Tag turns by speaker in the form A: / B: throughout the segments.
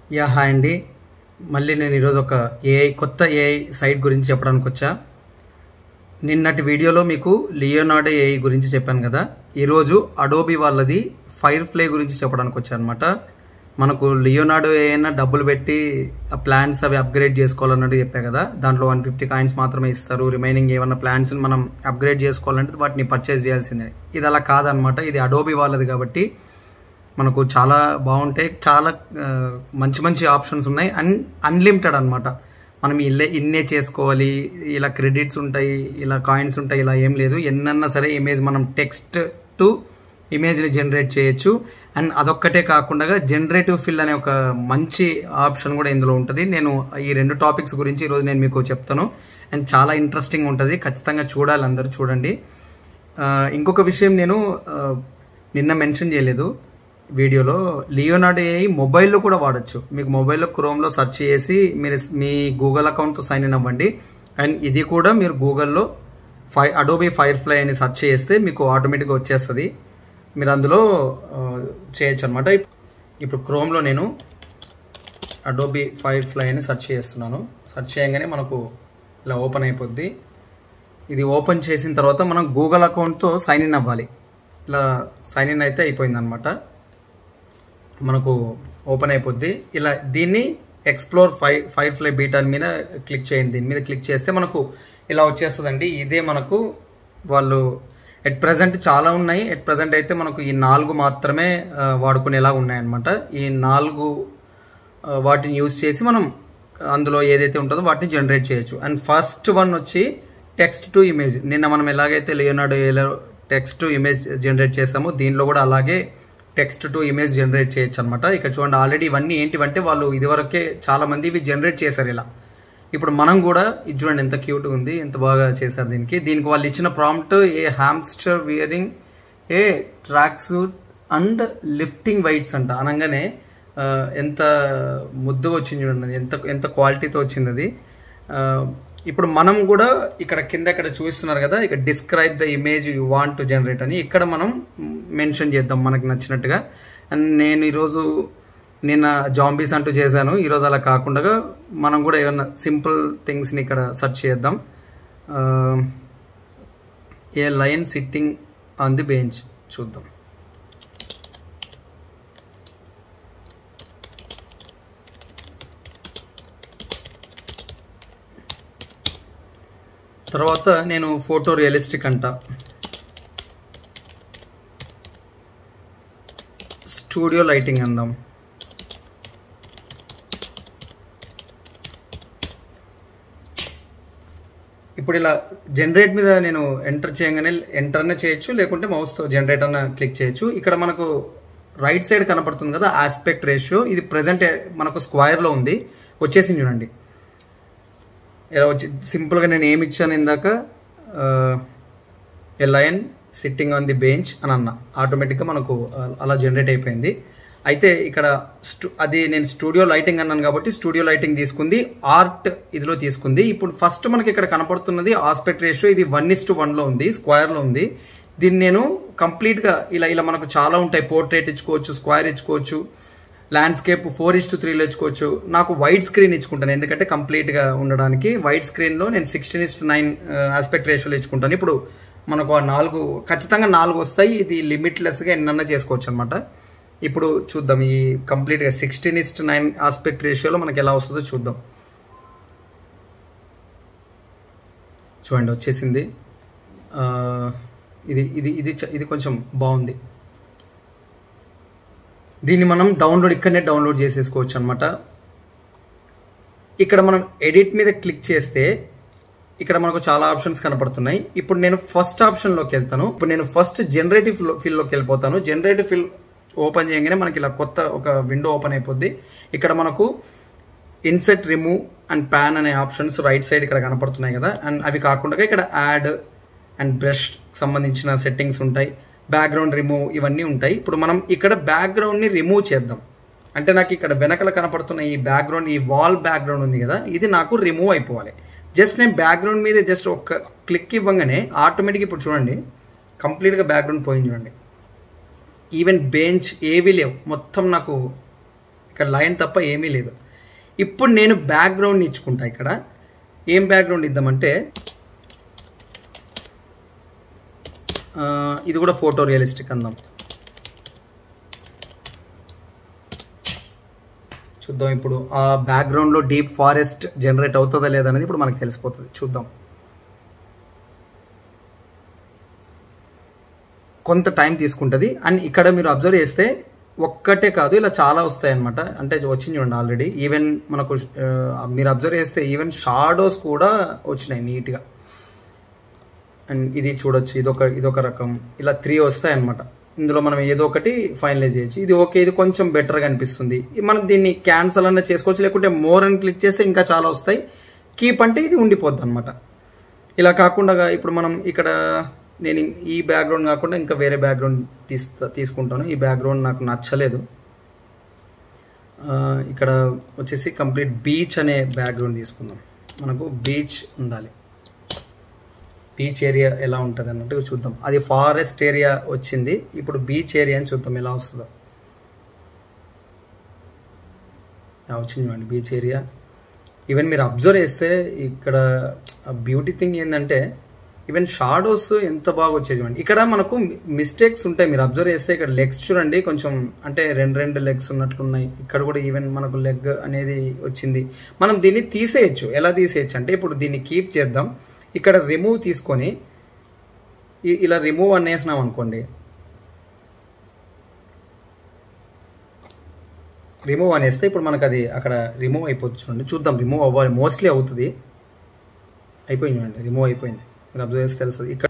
A: Yeah hi అండి మళ్ళీ నేను ఈరోజు ఒక ఏఐ కొత్త ఏఐ సైట్ గురించి చెప్పడానికి వచ్చా నిన్నటి వీడియోలో మీకు లియోనార్డో ఏఐ గురించి చెప్పాను కదా ఈరోజు అడోబీ వాళ్ళది ఫైర్ ఫ్లై గురించి చెప్పడానికి వచ్చా అనమాట మనకు లియోనార్డో ఏఐనా డబ్బులు పెట్టి ఆ ప్లాన్స్ అవి అప్గ్రేడ్ చేసుకోవాలన్నట్టు చెప్పా కదా దాంట్లో వన్ ఫిఫ్టీ కాయిన్స్ మాత్రమే ఇస్తారు రిమైనింగ్ ఏమన్నా ప్లాన్స్ మనం అప్గ్రేడ్ చేసుకోవాలంటే వాటిని పర్చేస్ చేయాల్సిందే ఇది అలా కాదనమాట ఇది అడోబీ వాళ్ళది కాబట్టి మనకు చాలా బాగుంటాయి చాలా ఆ, మంచి మంచి ఆప్షన్స్ ఉన్నాయి అన్ అన్లిమిటెడ్ అనమాట మనం ఇల్లే ఇన్నే చేసుకోవాలి ఇలా క్రెడిట్స్ ఉంటాయి ఇలా కాయిన్స్ ఉంటాయి ఇలా ఏం లేదు ఎన్నన్నా సరే ఇమేజ్ మనం టెక్స్ట్ టు ఇమేజ్ని జనరేట్ చేయొచ్చు అండ్ అదొక్కటే కాకుండా జనరేటివ్ ఫిల్ అనే ఒక మంచి ఆప్షన్ కూడా ఇందులో ఉంటుంది నేను ఈ రెండు టాపిక్స్ గురించి ఈరోజు నేను మీకు చెప్తాను అండ్ చాలా ఇంట్రెస్టింగ్ ఉంటుంది ఖచ్చితంగా చూడాలి అందరూ చూడండి ఆ, ఇంకొక విషయం నేను ఆ, నిన్న మెన్షన్ చేయలేదు వీడియోలో లియోనార్డో ఏఐ మొబైల్లో కూడా వాడచ్చు మీకు మొబైల్లో క్రోమ్లో సెర్చ్ చేసి మీరు మీ గూగుల్ అకౌంట్తో సైన్ ఇన్ అవ్వండి అండ్ ఇది కూడా మీరు గూగుల్లో ఫై అడోబీ ఫైర్ ఫ్లై అని సెర్చ్ చేస్తే మీకు ఆటోమేటిక్గా వచ్చేస్తుంది మీరు అందులో ఆ, చేయొచ్చు అనమాట ఇప్పుడు క్రోమ్లో నేను అడోబీ ఫైర్ ఫ్లై అని సెర్చ్ చేస్తున్నాను సెర్చ్ చేయగానే మనకు ఇలా ఓపెన్ అయిపోద్ది ఇది ఓపెన్ చేసిన తర్వాత మనం గూగుల్ అకౌంట్తో సైన్ ఇన్ అవ్వాలి ఇలా సైన్ ఇన్ అయితే అయిపోయింది అనమాట మనకు ఓపెన్ అయిపోద్ది ఇలా దీన్ని ఎక్స్ప్లోర్ ఫైవ్ ఫైర్ ఫ్లై బీటాన్ మీద క్లిక్ చేయండి దీని మీద క్లిక్ చేస్తే మనకు ఇలా వచ్చేస్తుందండి ఇదే మనకు వాళ్ళు ఎట్ ప్రజెంట్ చాలా ఉన్నాయి ఎట్ ప్రజెంట్ అయితే మనకు ఈ నాలుగు మాత్రమే ఆ, వాడుకునేలా ఉన్నాయన్నమాట ఈ నాలుగు ఆ, వాటిని యూజ్ చేసి మనం అందులో ఏదైతే ఉంటుందో వాటిని జనరేట్ చేయొచ్చు అండ్ ఫస్ట్ వన్ వచ్చి టెక్స్ట్ టు ఇమేజ్ నిన్న మనం ఎలాగైతే లియోనార్డో ఏలో టెక్స్ట్ టు ఇమేజ్ జనరేట్ చేసామో దీనిలో కూడా అలాగే టెక్స్ట్ టు ఇమేజ్ జనరేట్ చేయొచ్చు అనమాట ఇక్కడ చూడండి ఆల్రెడీ ఇవన్నీ ఏంటివంటే వాళ్ళు ఇదివరకే చాలా మంది ఇవి జనరేట్ చేశారు ఇలా ఇప్పుడు మనం కూడా ఇది చూడండి ఎంత క్యూట్ ఉంది ఎంత బాగా చేశారు దీనికి దీనికి వాళ్ళు ఇచ్చిన prompt a hamster wearing a tracksuit and lifting weights అంట అనగానే ఆ, ఎంత ముద్దుగా వచ్చింది చూడండి ఎంత ఎంత క్వాలిటీతో వచ్చింది అది ఆ, ఇప్పుడు మనం కూడా ఇక్కడ కింద ఇక్కడ చూస్తున్నారు కదా ఇక్కడ describe the image you want to generate అని ఇక్కడ మనం మెన్షన్ చేద్దాం మనకు నచ్చినట్టుగా అండ్ నేను ఈరోజు నిన్న జాంబీస్ అంటూ చేశాను ఈరోజు అలా కాకుండా మనం కూడా ఏమన్నా సింపుల్ థింగ్స్ని ఇక్కడ సెర్చ్ చేద్దాం a lion sitting on the bench చూద్దాం తర్వాత నేను ఫోటో రియలిస్టిక్ అంట స్టూడియో లైటింగ్ అందాం ఇప్పుడు ఇలా జనరేట్ మీద నేను ఎంటర్ చేయగానే ఎంటర్నే చేయొచ్చు లేకుంటే మౌస్తో జనరేట్ అన్న క్లిక్ చేయొచ్చు ఇక్కడ మనకు రైట్ సైడ్ కనపడుతుంది కదా ఆస్పెక్ట్ రేషియో ఇది ప్రజెంట్ మనకు స్క్వైర్లో ఉంది వచ్చేసింది చూడండి ఇలా వచ్చి సింపుల్గా నేను ఏమి ఇచ్చాను ఇందాక a lion sitting on the bench అని అన్న ఆటోమేటిక్గా మనకు ఆ, అలా జనరేట్ అయిపోయింది అయితే ఇక్కడ స్టూ అది నేను స్టూడియో లైటింగ్ అన్నాను కాబట్టి స్టూడియో లైటింగ్ తీసుకుంది ఆర్ట్ ఇదిలో తీసుకుంది ఇప్పుడు ఫస్ట్ మనకి ఇక్కడ కనపడుతున్నది ఆస్పెక్ట్ రేషియో ఇది వన్ ఇస్ టు వన్లో ఉంది స్క్వేర్లో ఉంది దీన్ని నేను కంప్లీట్గా ఇలా ఇలా మనకు చాలా ఉంటాయి పోర్ట్రేట్ ఇచ్చుకోవచ్చు స్క్వేర్ ఇచ్చుకోవచ్చు ల్యాండ్స్కేప్ ఫోర్ ఇస్ టు త్రీలో ఇచ్చుకోవచ్చు నాకు వైట్ స్క్రీన్ ఇచ్చుకుంటాను ఎందుకంటే కంప్లీట్గా ఉండడానికి వైట్ స్క్రీన్లో నేను sixteen is to nine aspect రేషియోలో ఇచ్చుకుంటాను ఇప్పుడు మనకు ఆ నాలుగు ఖచ్చితంగా నాలుగు వస్తాయి ఇది లిమిట్లెస్గా ఎన్నన్నా చేసుకోవచ్చు అనమాట ఇప్పుడు చూద్దాం ఈ కంప్లీట్గా sixteen is to nine aspect రేషియోలో మనకి ఎలా వస్తుందో చూద్దాం చూడండి వచ్చేసింది ఆ, ఇది ఇది ఇది చ- ఇది కొంచెం బాగుంది దీన్ని మనం డౌన్లోడ్ ఇక్కడనే డౌన్లోడ్ చేసేసుకోవచ్చు అనమాట ఇక్కడ మనం ఎడిట్ మీద క్లిక్ చేస్తే ఇక్కడ మనకు చాలా ఆప్షన్స్ కనపడుతున్నాయి ఇప్పుడు నేను ఫస్ట్ ఆప్షన్లోకి వెళ్తాను ఇప్పుడు నేను ఫస్ట్ జనరేటివ్ ఫిల్లోకి వెళ్ళిపోతాను జనరేటివ్ ఫిల్ ఓపెన్ చేయగానే మనకి ఇలా కొత్త ఒక విండో ఓపెన్ అయిపోద్ది ఇక్కడ మనకు ఇన్సెట్ రిమూవ్ అండ్ ప్యాన్ అనే ఆప్షన్స్ రైట్ సైడ్ ఇక్కడ కనపడుతున్నాయి కదా అండ్ అవి కాకుండా ఇక్కడ యాడ్ అండ్ బ్రష్ సంబంధించిన సెట్టింగ్స్ ఉంటాయి బ్యాక్గ్రౌండ్ రిమూవ్ ఇవన్నీ ఉంటాయి ఇప్పుడు మనం ఇక్కడ బ్యాక్గ్రౌండ్ని రిమూవ్ చేద్దాం అంటే నాకు ఇక్కడ వెనకల కనపడుతున్న ఈ బ్యాక్గ్రౌండ్ ఈ వాల్ బ్యాక్గ్రౌండ్ ఉంది కదా ఇది నాకు రిమూవ్ అయిపోవాలి జస్ట్ నేను బ్యాక్గ్రౌండ్ మీద జస్ట్ ఒక క్లిక్ ఇవ్వగానే ఆటోమేటిక్ ఇప్పుడు చూడండి కంప్లీట్గా బ్యాక్గ్రౌండ్ పోయింది చూడండి ఈవెన్ బెంచ్ ఏవి లేవు మొత్తం నాకు ఇక్కడ లైన్ తప్ప ఏమీ లేదు ఇప్పుడు నేను బ్యాక్గ్రౌండ్ ఇచ్చుకుంటా ఇక్కడ ఏం బ్యాక్గ్రౌండ్ ఇద్దామంటే ఆ, ఇది కూడా ఫోటో రియలిస్టిక్ అందాం చూద్దాం ఇప్పుడు ఆ బ్యాక్గ్రౌండ్లో డీప్ ఫారెస్ట్ జనరేట్ అవుతుందా లేదా అనేది ఇప్పుడు మనకు తెలిసిపోతుంది చూద్దాం కొంత టైం తీసుకుంటుంది అండ్ ఇక్కడ మీరు అబ్జర్వ్ చేస్తే ఒక్కటే కాదు ఇలా చాలా వస్తాయి అనమాట అంటే వచ్చింది చూడండి ఆల్రెడీ ఈవెన్ మనకు ఆ, మీరు అబ్జర్వ్ చేస్తే ఈవెన్ షాడోస్ కూడా వచ్చినాయి నీట్గా అండ్ ఇది చూడొచ్చు ఇదొక ఇదొక రకం ఇలా త్రీ వస్తాయి అనమాట ఇందులో మనం ఏదో ఒకటి ఫైనలైజ్ చేయొచ్చు ఇది ఓకే ఇది కొంచెం బెటర్గా అనిపిస్తుంది మనం దీన్ని క్యాన్సల్ అన్న చేసుకోవచ్చు లేకుంటే మోర్ అని క్లిక్ చేస్తే ఇంకా చాలా వస్తాయి కీప్ అంటే ఇది ఉండిపోద్ది అనమాట ఇలా కాకుండా ఇప్పుడు మనం ఇక్కడ నేను ఈ బ్యాక్గ్రౌండ్ కాకుండా ఇంకా వేరే బ్యాక్గ్రౌండ్ తీస్తా తీసుకుంటాను ఈ బ్యాక్గ్రౌండ్ నాకు నచ్చలేదు ఆ, ఇక్కడ వచ్చేసి కంప్లీట్ బీచ్ అనే బ్యాక్గ్రౌండ్ తీసుకుందాం మనకు బీచ్ ఉండాలి బీచ్ ఏరియా ఎలా ఉంటుంది అన్నట్టు చూద్దాం అది ఫారెస్ట్ ఏరియా వచ్చింది ఇప్పుడు బీచ్ ఏరియా అని చూద్దాం ఎలా వస్తుందో యా, వచ్చింది చూడండి బీచ్ ఏరియా ఈవెన్ మీరు అబ్జర్వ్ చేస్తే ఇక్కడ బ్యూటీ థింగ్ ఏంటంటే ఈవెన్ షాడోస్ ఎంత బాగా వచ్చేది చూడండి ఇక్కడ మనకు మిస్టేక్స్ ఉంటాయి మీరు అబ్జర్వ్ చేస్తే ఇక్కడ లెగ్స్ చూడండి కొంచెం అంటే రెండు రెండు లెగ్స్ ఉన్నట్లున్నాయి ఇక్కడ కూడా ఈవెన్ మనకు లెగ్ అనేది వచ్చింది మనం దీన్ని తీసేయచ్చు ఎలా తీసేయచ్చు అంటే ఇప్పుడు దీన్ని కీప్ చేద్దాం ఇక్కడ రిమూవ్ తీసుకొని ఇ- ఇలా రిమూవ్ అనేసినాం అనుకోండి రిమూవ్ అనేస్తే ఇప్పుడు మనకు అది అక్కడ రిమూవ్ అయిపోతుంది చూడండి చూద్దాం రిమూవ్ అవ్వాలి మోస్ట్లీ అవుతుంది అయిపోయింది చూడండి రిమూవ్ అయిపోయింది మీరు అబ్జర్వ్ చేస్తే తెలుస్తుంది ఇక్కడ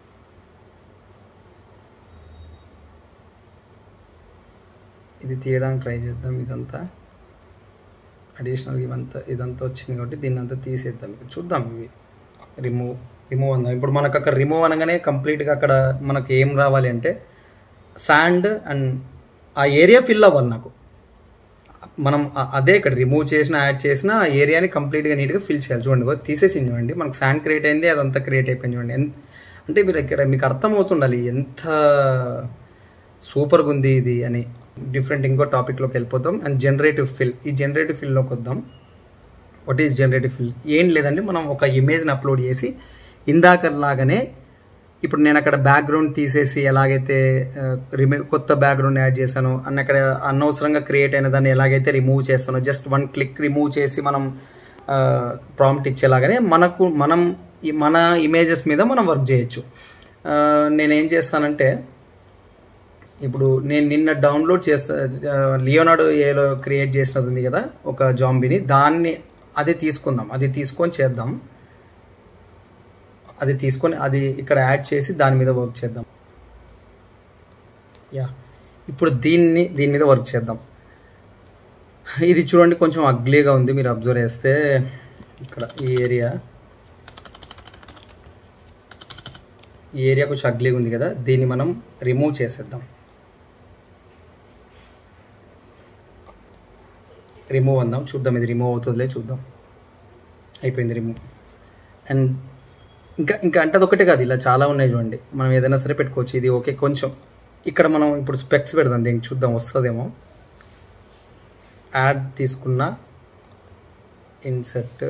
A: ఇది తీయడానికి ట్రై చేద్దాం ఇదంతా అడిషనల్ ఇవంతా ఇదంతా వచ్చింది కాబట్టి దీన్ని అంతా తీసేద్దాం ఇక్కడ చూద్దాం ఇవి రిమూవ్ రిమూవ్ అందాం ఇప్పుడు మనకు అక్కడ రిమూవ్ అనగానే కంప్లీట్గా అక్కడ మనకి ఏం రావాలి అంటే శాండ్ అండ్ ఆ ఏరియా ఫిల్ అవ్వాలి నాకు మనం అ- అదే ఇక్కడ రిమూవ్ చేసిన యాడ్ చేసిన ఆ ఏరియాని కంప్లీట్గా నీట్గా ఫిల్ చేయాలి చూడండి ఇగో తీసేసింది చూడండి మనకు శాండ్ క్రియేట్ అయింది అదంతా క్రియేట్ అయిపోయింది చూడండి ఎన్- అంటే మీరు ఇక్కడ మీకు అర్థం అవుతుండాలి ఎంత సూపర్గా ఉంది ఇది అని డిఫరెంట్ ఇంకో టాపిక్లోకి వెళ్ళిపోతాం అండ్ జనరేటివ్ ఫిల్ ఈ జనరేటివ్ ఫిల్లోకి వద్దాం వాట్ ఈస్ జనరేటివ్ ఫిల్ ఏం లేదండి మనం ఒక ఇమేజ్ని అప్లోడ్ చేసి ఇందాక లాగానే ఇప్పుడు నేను అక్కడ బ్యాక్గ్రౌండ్ తీసేసి ఎలాగైతే రిమూవ్ కొత్త బ్యాక్గ్రౌండ్ యాడ్ చేశాను అన్న అక్కడ అనవసరంగా క్రియేట్ అయిన దాన్ని ఎలాగైతే రిమూవ్ చేస్తానో జస్ట్ వన్ క్లిక్ రిమూవ్ చేసి మనం ప్రాంప్ట్ ఇచ్చేలాగానే మనకు మనం ఈ- మన ఇమేజెస్ మీద మనం వర్క్ చేయొచ్చు ఆ, నేనేం చేస్తానంటే ఇప్పుడు నేను నిన్న డౌన్లోడ్ చేస్తా లియోనార్డో ఏలో క్రియేట్ చేసినది ఉంది కదా ఒక జాంబీని దాన్ని అది తీసుకుందాం అది తీసుకొని చేద్దాం అది తీసుకొని అది ఇక్కడ యాడ్ చేసి దాని మీద వర్క్ చేద్దాం యా ఇప్పుడు దీన్ని దీని మీద వర్క్ చేద్దాం ఇది చూడండి కొంచెం అగ్లీగా ఉంది మీరు అబ్జర్వ్ చేస్తే ఇక్కడ ఈ ఏరియా ఈ ఏరియా కొంచెం అగ్లీగా ఉంది కదా దీన్ని మనం రిమూవ్ చేసేద్దాం రిమూవ్ అందాం చూద్దాం ఇది రిమూవ్ అవుతుందిలే చూద్దాం అయిపోయింది రిమూవ్ అండ్ ఇంకా ఇంకా అంటే అదొకటే కాదు ఇలా చాలా ఉన్నాయి చూడండి మనం ఏదైనా సరే పెట్టుకోవచ్చు ఇది ఓకే కొంచెం ఇక్కడ మనం ఇప్పుడు స్పెక్స్ పెడదాం దీనికి చూద్దాం వస్తుందేమో యాడ్ తీసుకున్న ఇన్సెట్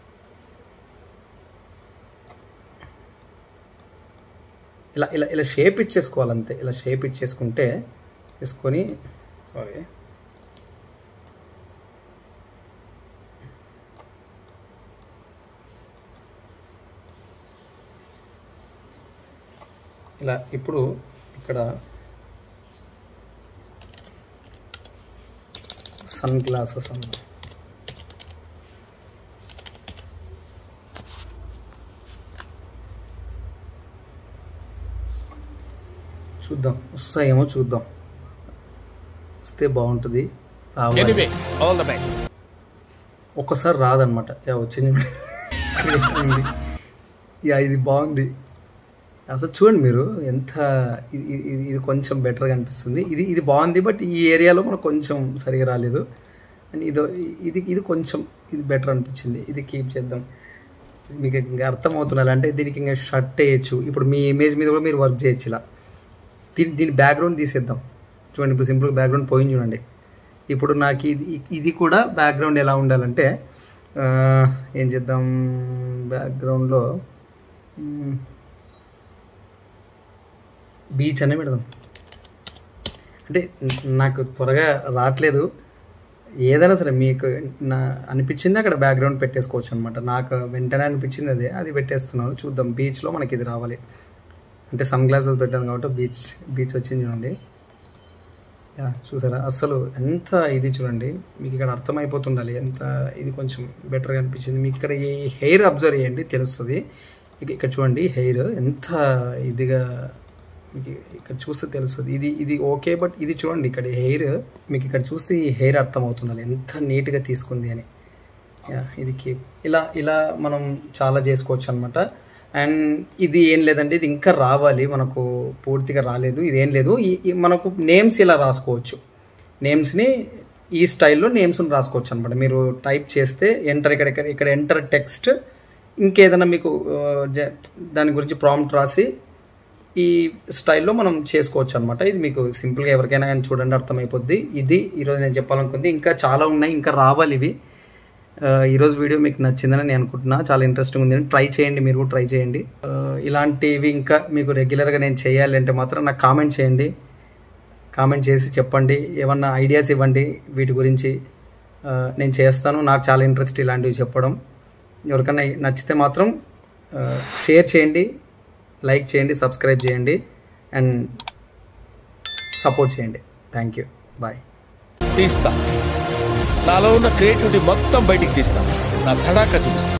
A: ఇలా ఇలా ఇలా షేప్ ఇచ్చేసుకోవాలి అంతే ఇలా షేప్ ఇచ్చేసుకుంటే తీసుకొని సారీ ఇలా ఇప్పుడు ఇక్కడ సన్ గ్లాసెస్ అన్న చూద్దాం వస్తాయేమో చూద్దాం వస్తే బాగుంటుంది రావాలి
B: Anyway, all the best.
A: ఒక్కసారి రాదనమాట యా వచ్చింది ఉంది. యా ఇది బాగుంది అసలు చూడండి మీరు ఎంత ఇది ఇది- ఇది కొంచెం బెటర్గా అనిపిస్తుంది ఇది ఇది బాగుంది బట్ ఈ ఏరియాలో మనకు కొంచెం సరిగా రాలేదు అండ్ ఇది ఇది ఇది కొంచెం ఇది బెటర్ అనిపించింది ఇది కీప్ చేద్దాం మీకు ఇంకా అర్థమవుతున్నారు అంటే దీనికి ఇంకా షర్ట్ వేయచ్చు ఇప్పుడు మీ ఇమేజ్ మీద కూడా మీరు వర్క్ చేయొచ్చు ఇలా దీని దీని బ్యాక్గ్రౌండ్ తీసేద్దాం చూడండి ఇప్పుడు సింపుల్ బ్యాక్గ్రౌండ్ పోయింది చూడండి ఇప్పుడు నాకు ఇది ఇది కూడా బ్యాక్గ్రౌండ్ ఎలా ఉండాలంటే ఆ, ఏం చేద్దాం బ్యాక్గ్రౌండ్లో బీచ్ అనే పెడదాం అంటే నాకు త్వరగా రావట్లేదు ఏదైనా సరే మీకు నా అనిపించింది అక్కడ బ్యాక్గ్రౌండ్ పెట్టేసుకోవచ్చు అనమాట నాకు వెంటనే అనిపించింది అదే అది పెట్టేస్తున్నాను చూద్దాం బీచ్లో మనకి ఇది రావాలి అంటే సన్ గ్లాసెస్ పెట్టాను కాబట్టి బీచ్ బీచ్ వచ్చింది చూడండి యా చూసారా అసలు ఎంత ఇది చూడండి మీకు ఇక్కడ అర్థమైపోతుండాలి ఎంత ఇది కొంచెం బెటర్గా అనిపించింది మీకు ఇక్కడ ఈ హెయిర్ అబ్జర్వ్ చేయండి తెలుస్తుంది ఇక ఇక్కడ చూడండి హెయిర్ ఎంత ఇదిగా మీకు ఇక్కడ చూస్తే తెలుస్తుంది ఇది ఇది ఓకే బట్ ఇది చూడండి ఇక్కడ హెయిర్ మీకు ఇక్కడ చూస్తే ఈ హెయిర్ అర్థమవుతుండాలి ఎంత నీట్గా తీసుకుంది అని యా ఇది కీప్ ఇలా ఇలా మనం చాలా చేసుకోవచ్చు అనమాట అండ్ ఇది ఏం లేదండి ఇది ఇంకా రావాలి మనకు పూర్తిగా రాలేదు ఇది ఏం లేదు ఈ ఈ మనకు నేమ్స్ ఇలా రాసుకోవచ్చు నేమ్స్ని ఈ స్టైల్లో నేమ్స్ని రాసుకోవచ్చు అనమాట మీరు టైప్ చేస్తే ఎంటర్ ఇక్కడ ఇక్కడ ఇక్కడ ఎంటర్ టెక్స్ట్ ఇంకేదైనా మీకు ఆ, జ- దాని గురించి ప్రాంప్ట్ రాసి ఈ స్టైల్లో మనం చేసుకోవచ్చు అనమాట ఇది మీకు సింపుల్గా ఎవరికైనా కానీ చూడండి అర్థమైపోద్ది ఇది ఈరోజు నేను చెప్పాలనుకుంది ఇంకా చాలా ఉన్నాయి ఇంకా రావాలి ఇవి ఆ, ఈరోజు వీడియో మీకు నచ్చిందని నేను అనుకుంటున్నా చాలా ఇంట్రెస్టింగ్ ఉంది ట్రై చేయండి మీరు కూడా ట్రై చేయండి ఆ, ఇలాంటివి ఇంకా మీకు రెగ్యులర్గా నేను చేయాలి అంటే మాత్రం నాకు కామెంట్ చేయండి కామెంట్ చేసి చెప్పండి ఏమన్నా ఐడియాస్ ఇవ్వండి వీటి గురించి ఆ, నేను చేస్తాను నాకు చాలా ఇంట్రెస్ట్ ఇలాంటివి చెప్పడం ఎవరికైనా నచ్చితే మాత్రం ఆ, షేర్ చేయండి లైక్ చేయండి సబ్స్క్రైబ్ చేయండి అండ్ సపోర్ట్ చేయండి థ్యాంక్ యూ బాయ్
B: తీస్తా నాలో ఉన్న క్రియేటివిటీ మొత్తం బయటికి తీస్తా నా తడాక చూపిస్తా